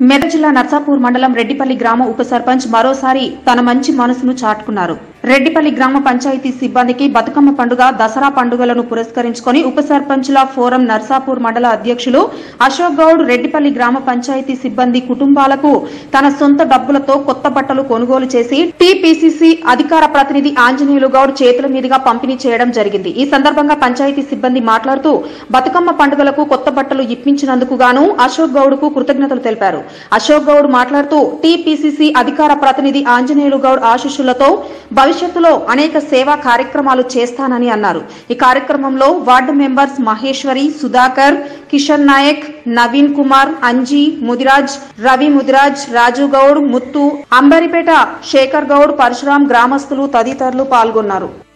మెదక్ జిల్లా నర్సాపూర్ మండలం రెడ్డిపల్లి గ్రామ ఉప సర్పంచ్ మరోసారి తన మంచి మనసును చాటుకున్నారు రెడ్డిపల్లి గ్రామ పంచాయతీ సిబ్బందికి బతుకమ్మ పండుగ దసరా పండుగలను పురస్కరించుకొని ఉప సర్పంచుల ఫోరం నర్సాపూర్ మండల అధ్యక్షులు అశోక్ గౌడ్ రెడ్డిపల్లి గ్రామ పంచాయతీ సిబ్బంది కుటుంబాలకు తన సొంత డబ్బులతో కొత్త బట్టలు కొనుగోలు చేసి టీపీసీసీ అధికార ప్రతినిధి ఆంజనేయులు గౌడ్ చేతుల మీదుగా పంపిణీ చేయడం జరిగింది ఈ సందర్భంగా పంచాయతీ సిబ్బంది మాట్లాడుతూ బతుకమ్మ పండుగలకు కొత్త బట్టలు ఇప్పించినందుకు గాను అశోక్ గౌడ్ కు కృతజ్ఞతలు తెలిపారు అశోక్ గౌడ్ మాట్లాడుతూ టీపీసీసీ అధికార ప్రతినిధి ఆంజనేయులు గౌడ్ ఆశీస్సులతో భవిష్యత్తులో అనేక సేవా కార్యక్రమాలు చేస్తానని అన్నారు ఈ కార్యక్రమంలో వార్డు మెంబర్స్ మహేశ్వరి సుధాకర్ కిషన్ నాయక్ నవీన్ కుమార్ అంజీ ముదిరాజ్ రవి ముదిరాజ్ రాజు గౌడ్ ముత్తు అంబరిపేట శేఖర్ గౌడ్ పరశురాం గ్రామస్తులు తదితరులు పాల్గొన్నారు